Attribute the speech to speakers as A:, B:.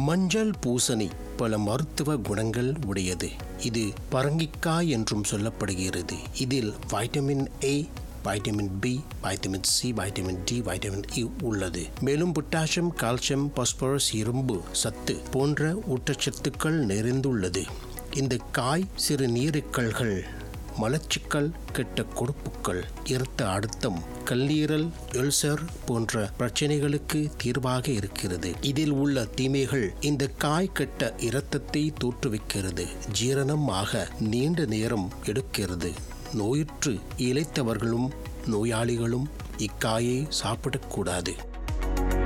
A: மஞ்சள் பூசணி பல மருத்துவ குணங்கள் உடையது இது பரங்கிக்காய் என்றும் சொல்லப்படுகிறது இதில் vitamin A vitamin B vitamin C vitamin D vitamin E உள்ளது மேலும் பொட்டாசியம் கால்சியம் பாஸ்பரஸ் இரும்பு சத்து போன்ற ஊட்டச்சத்துக்கள் நிறைந்துள்ளது இந்த காய் சிறு நீருக்கள்கள் மலச்சிக்கல் கெட்ட கொழுப்புக்கள் இரத்த அழுத்தம் கல்லீரல் எல்சர் போன்ற பிரச்சனைகளுக்கு தீர்வாக இருக்கிறது இதில் உள்ள தீமைகள் இந்த காய் கெட்ட இரத்தத்தை தோற்றுவிக்கிறது ஜீரணம் ஆக நீண்ட நேரம் எடுக்கிறது நோயுற்று இழைத்தவர்களும் நோயாளிகளும் இக்காயை சாப்பிடக்கூடாது